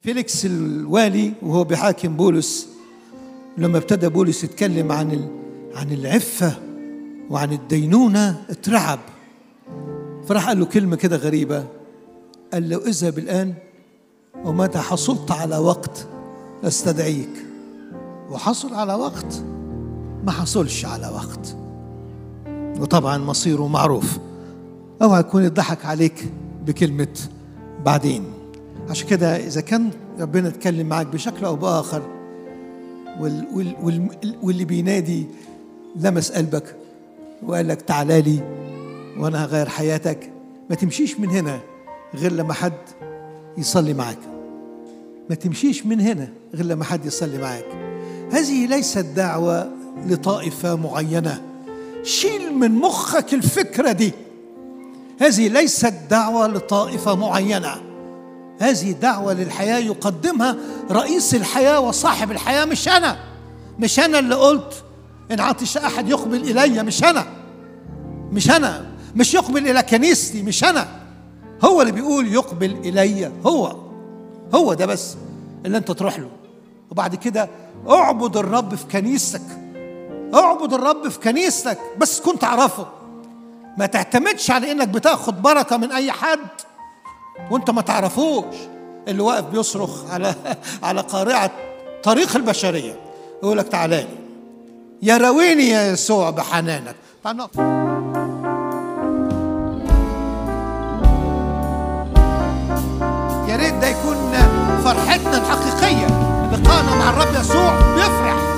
فيليكس الوالي وهو بيحاكم بولس لما ابتدى بولس يتكلم عن ال... عن العفة وعن الدينونة اترعب فراح قال له كلمة كده غريبة قال له اذهب الآن ومتى حصلت على وقت استدعيك وحصل على وقت ما حصلش على وقت وطبعا مصيره معروف اوعى يكون يضحك عليك بكلمة بعدين عشان كده إذا كان ربنا اتكلم معاك بشكل أو بآخر وال وال وال واللي بينادي لمس قلبك وقال لك تعالى لي وأنا هغير حياتك ما تمشيش من هنا غير لما حد يصلي معاك ما تمشيش من هنا غير لما حد يصلي معاك هذه ليست دعوة لطائفة معينة شيل من مخك الفكرة دي هذه ليست دعوة لطائفة معينة هذه دعوة للحياة يقدمها رئيس الحياة وصاحب الحياة مش أنا مش أنا اللي قلت إن عطش أحد يقبل إلي مش أنا مش أنا مش يقبل إلى كنيستي مش أنا هو اللي بيقول يقبل إلي هو هو ده بس اللي أنت تروح له وبعد كده اعبد الرب في كنيستك اعبد الرب في كنيستك بس تكون تعرفه ما تعتمدش على انك بتاخد بركه من اي حد وانت ما تعرفوش اللي واقف بيصرخ على على قارعه طريق البشريه يقول لك تعالى لي يا راويني يا يسوع بحنانك تعال نقف. يا ريت ده يكون فرحتنا الحقيقيه لقائنا مع الرب يسوع بيفرح